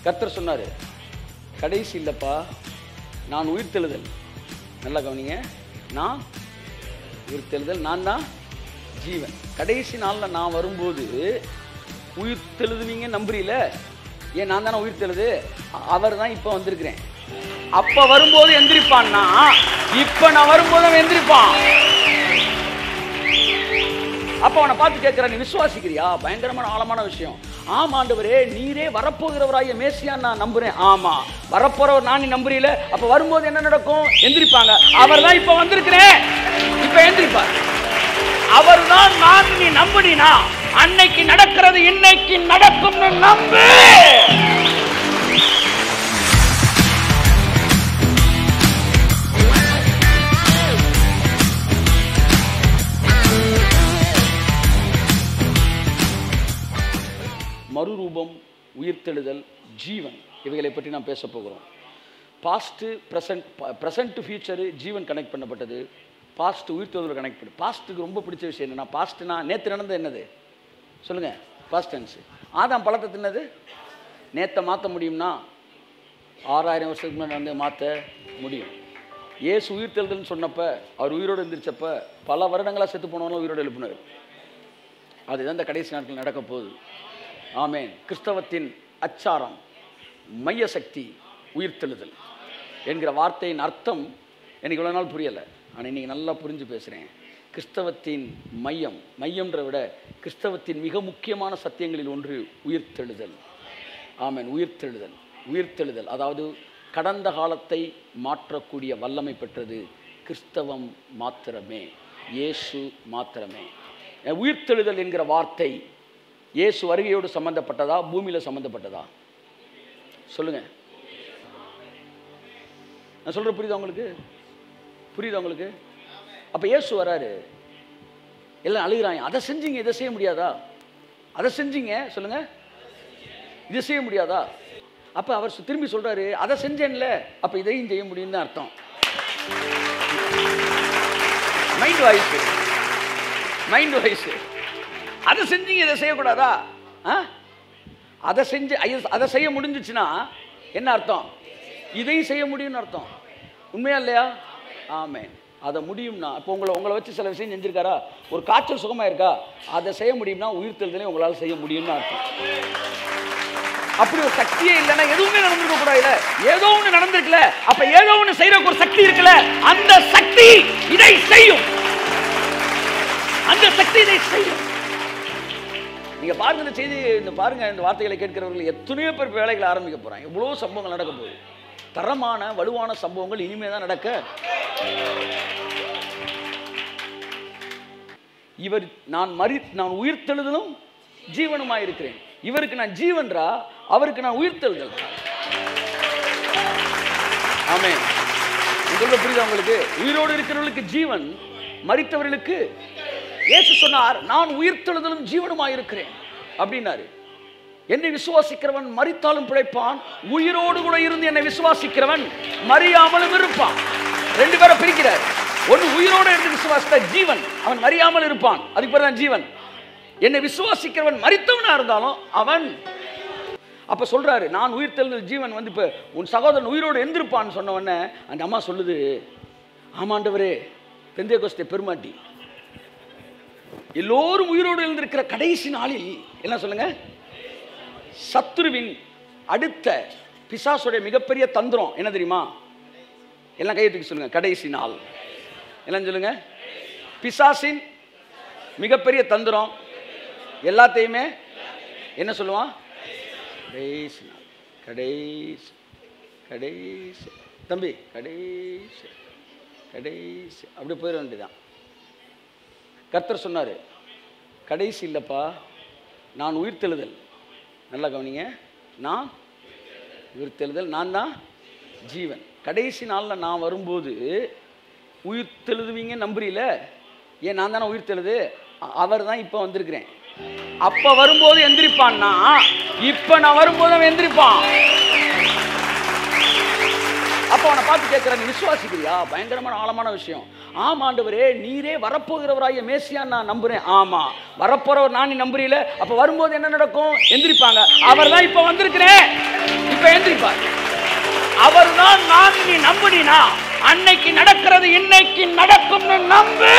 கர்த்தர் சொன்னாரு கடைசி இல்லப்பா நான் உயிர்த்தெழுதல் நல்லா கவனிங்க நான் உயிர்த்தெழுதல் நான் தான் ஜீவன் கடைசி நாள்ல நான் வரும்போது உயிர்த்தெழுதுவீங்க நம்புறீல ஏன் நான் தானே உயிர்த்தெழுது அவர் தான் இப்போ வந்திருக்கிறேன் அப்ப வரும்போது எந்திரிப்பான்னா இப்ப நான் வரும்போது அவன் எந்திரிப்பான் அப்ப அவனை பார்த்து கேட்கிற நீ விசுவாசிக்கிறியா பயங்கரமான ஆழமான விஷயம் ஆமா ஆண்டவரே நீரே வரப்போகிறவராய மேசியா நான் நம்புறேன் ஆமா வரப்போறவர் நான் நீ நம்புறீல அப்ப வரும்போது என்ன நடக்கும் எந்திரிப்பாங்க அவர் தான் இப்ப வந்திருக்கிறேன் இப்ப எந்திரிப்பார் அவர் தான் நான் நீ நம்புனீனா அன்னைக்கு நடக்கிறது இன்னைக்கு நடக்கும்னு நம்பு மறுரூபம் உயிர்த்தெழுதல் ஜீவன் இவைகளை பற்றி நாம் பேச போகிறோம் பாஸ்ட்டு ப்ரெசன்ட் ப்ரெசன்ட் ஃபியூச்சரு ஜீவன் கனெக்ட் பண்ணப்பட்டது பாஸ்ட் உயிர்த்தெழுதல் கனெக்ட் பண்ணு பாஸ்ட்டுக்கு ரொம்ப பிடிச்ச விஷயம் என்னன்னா பாஸ்ட்னா நேற்று நடந்தது என்னது சொல்லுங்கள் பாஸ்ட் டென்ஸு ஆதாம் பழத்தை தின்னது நேற்றை மாற்ற முடியும்னா ஆறாயிரம் வருஷத்துக்கு முன்னாடி நடந்து மாற்ற முடியும் ஏசு உயிர்த்தெழுதல்னு சொன்னப்ப அவர் உயிரோடு எந்திரிச்சப்ப பல வருடங்களாக செத்து போனவங்களும் உயிரோடு எழுப்பினார் அதுதான் இந்த கடைசி நாட்கள் நடக்க போகுது ஆமேன் கிறிஸ்தவத்தின் அச்சாரம் மைய சக்தி உயிர்த்தெழுதல் என்கிற வார்த்தையின் அர்த்தம் எனக்கு இவ்வளோ நாள் புரியலை ஆனால் இன்னைக்கு நல்லா புரிஞ்சு பேசுகிறேன் கிறிஸ்தவத்தின் மையம் மையம்ன்ற விட கிறிஸ்தவத்தின் மிக முக்கியமான சத்தியங்களில் ஒன்று உயிர்த்தெழுதல் ஆமேன் உயிர்த்தெழுதல் உயிர்த்தெழுதல் அதாவது கடந்த காலத்தை மாற்றக்கூடிய வல்லமை பெற்றது கிறிஸ்தவம் மாத்திரமே இயேசு மாத்திரமே அஹ் உயிர்த்தெழுதல் என்கிற வார்த்தை இயேசு வருகையோடு சம்பந்தப்பட்டதா பூமியில் சம்பந்தப்பட்டதா சொல்லுங்க நான் சொல்ற புரியுதா உங்களுக்கு புரியுதா உங்களுக்கு அப்ப இயேசு வராரு எல்லாம் அழுகிறாங்க அதை செஞ்சீங்க இதை செய்ய முடியாதா அதை செஞ்சீங்க சொல்லுங்க இதை செய்ய முடியாதா அப்ப அவர் சு- திரும்பி சொல்றாரு அதை செஞ்சேன்ல அப்ப இதையும் செய்ய முடியும்னு அர்த்தம் மைண்ட் வாய்ஸ் மைண்ட் வாய்ஸ் அதை செஞ்சீங்க இதை செய்யக்கூடாதா ஆ அதை செஞ்சு ஐய- அதை செய்ய முடிஞ்சிச்சுன்னா என்ன அர்த்தம் இதையும் செய்ய முடியும்னு அர்த்தம் உண்மையா இல்லையா ஆமென் அதை முடியும்னா இப்போ உங்களை உங்களை வச்சு சில விஷயம் செஞ்சிருக்காரா ஒரு காய்ச்சல் சுகமா இருக்கா அதை செய்ய முடியும்னா உயிர்த்தெழுதலையும் உங்களால் செய்ய முடியும்னு அர்த்தம் அப்படி ஒரு சக்தியே இல்லைன்னா எதுவுமே நடந்திருக்க கூடாதுல ஏதோ ஒண்ணு நடந்திருக்குல அப்ப ஏதோ ஒண்ணு செய்யறதுக்கு ஒரு சக்தி இருக்குல்ல அந்த சக்தி இதை செய்யும் அந்த சக்தி இதை செய்யும் நீங்க பாருங்க இந்த செய்தி இந்த பாருங்க இந்த வார்த்தைகளை கேட்கிறவர்கள் எத்தனையோ பேர் இப்ப வேலைகளை ஆரம்பிக்க போறாங்க எவ்வளவு சம்பவங்கள் நடக்க போகுது தரமான வலுவான சம்பவங்கள் இனிமே தான் நடக்க இவர் நான் மறி நான் உயிர்த்தெழுதலும் ஜீவனுமாய் இருக்கிறேன் இவருக்கு நான் ஜீவன்றா அவருக்கு நான் உயிர்த்தெழுதல் ஆமே சொல்ல புரியுதா உங்களுக்கு உயிரோடு இருக்கிறவர்களுக்கு ஜீவன் மரித்தவர்களுக்கு இயேசு சொன்னார் நான் உயிர்த்தெழுதலும் ஜீவனுமாய் இருக்கிறேன் அப்படின்னாரு என்னை விசுவாசிக்கிறவன் மரித்தாலும் பிழைப்பான் உயிரோடு கூட இருந்து என்னை விசுவாசிக்கிறவன் மறியாமலும் இருப்பான் ரெண்டு பேரை பிரிக்கிறார் ஒன்று உயிரோடு இருந்து விசுவாசித்த ஜீவன் அவன் மறியாமல் இருப்பான் அதுக்கு பேர் தான் ஜீவன் என்னை விசுவாசிக்கிறவன் மரித்தவனா இருந்தாலும் அவன் அப்ப சொல்றாரு நான் உயிர் தெழுந்த ஜீவன் வந்து இப்ப உன் சகோதரன் உயிரோடு எந்திருப்பான்னு சொன்ன உடனே அந்த அம்மா சொல்லுது ஆமாண்டவரே பெந்தைய கோஸ்தே பெருமாட்டி எல்லோரும் உயிரோடு எழுந்திருக்கிற கடைசி நாளில் என்ன சொல்லுங்க சத்துருவின் அடுத்த பிசாசுடைய மிகப்பெரிய தந்திரம் என்ன தெரியுமா எல்லாம் கையை தூக்கி சொல்லுங்க கடைசி நாள் எல்லாம் சொல்லுங்க பிசாசின் மிகப்பெரிய தந்திரம் எல்லாத்தையுமே என்ன சொல்லுவான் கடைசி நாள் கடைசி கடைசி தம்பி கடைசி கடைசி அப்படி போயிட வேண்டியதான் கர்த்தர் சொன்னார் கடைசி இல்லைப்பா நான் உயிர்த்தெழுதல் நல்லா கவனிங்க நான் உயிர்த்தெழுதல் நான் தான் ஜீவன் கடைசி நாளில் நான் வரும்போது உயிர்த்தெழுதுவீங்க நம்புறீல ஏன் நான் தானே உயிர்த்தெழுது அவர் தான் இப்போ வந்திருக்கிறேன் அப்போ வரும்போது எந்திரிப்பான்னா இப்போ நான் வரும்போது அவன் எந்திரிப்பான் அப்போ அவனை பார்த்து கேட்குற நீ விசுவாசிக்கிறியா பயங்கரமான ஆழமான விஷயம் ஆமா ஆண்டவரே நீரே வரப்போகிறவராய மேசியா நான் நம்புறேன் ஆமா வரப்போறவர் நான் நீ நம்புறீல அப்ப வரும்போது என்ன நடக்கும் எந்திரிப்பாங்க அவர் தான் இப்ப வந்திருக்கிறேன் இப்ப எந்திரிப்பார் அவர் தான் நான் நீ நம்புனீனா அன்னைக்கு நடக்கிறது இன்னைக்கு நடக்கும்னு நம்பு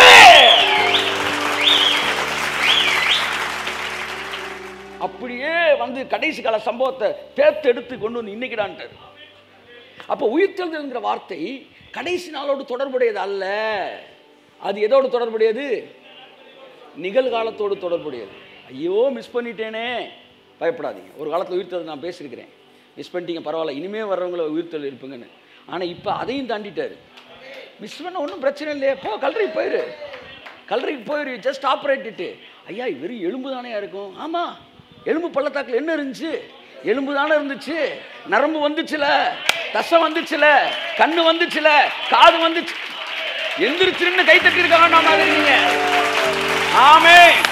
அப்படியே வந்து கடைசி கால சம்பவத்தை தேர்த்தெடுத்து கொண்டு வந்து இன்னைக்குடான்ட்டார் அப்போ உயிர்த்தெழுதல்ங்கிற வார்த்தை கடைசி நாளோடு தொடர்புடையது அல்ல அது எதோடு தொடர்புடையது நிகழ்காலத்தோடு தொடர்புடையது ஐயோ மிஸ் பண்ணிட்டேனே பயப்படாதீங்க ஒரு காலத்தில் உயிர்த்தெழுதல் நான் பேசியிருக்கிறேன் மிஸ் பண்ணிட்டீங்க பரவாயில்ல இனிமே வர்றவங்கள உயிர்த்தெழுதல் இருப்பீங்கன்னு ஆனால் இப்போ அதையும் தாண்டிட்டாரு மிஸ் பண்ண ஒன்றும் பிரச்சனை இல்லையே போ கல்லறைக்கு போயிரு கல்லறைக்கு போயிரு ஜஸ்ட் ஆப்ரேட்டிட்டு ஐயா வெறும் எலும்பு தானே இருக்கும் ஆமாம் எலும்பு பள்ளத்தாக்கில் என்ன இருந்துச்சு எலும்பு தானே இருந்துச்சு நரம்பு வந்துச்சுல தசை வந்துச்சுல கண்ணு வந்துச்சுல காது வந்துச்சு எந்திரிச்சிருந்து கை தட்டி இருக்க வேண்டாம் மாதிரி நீங்க ஆமே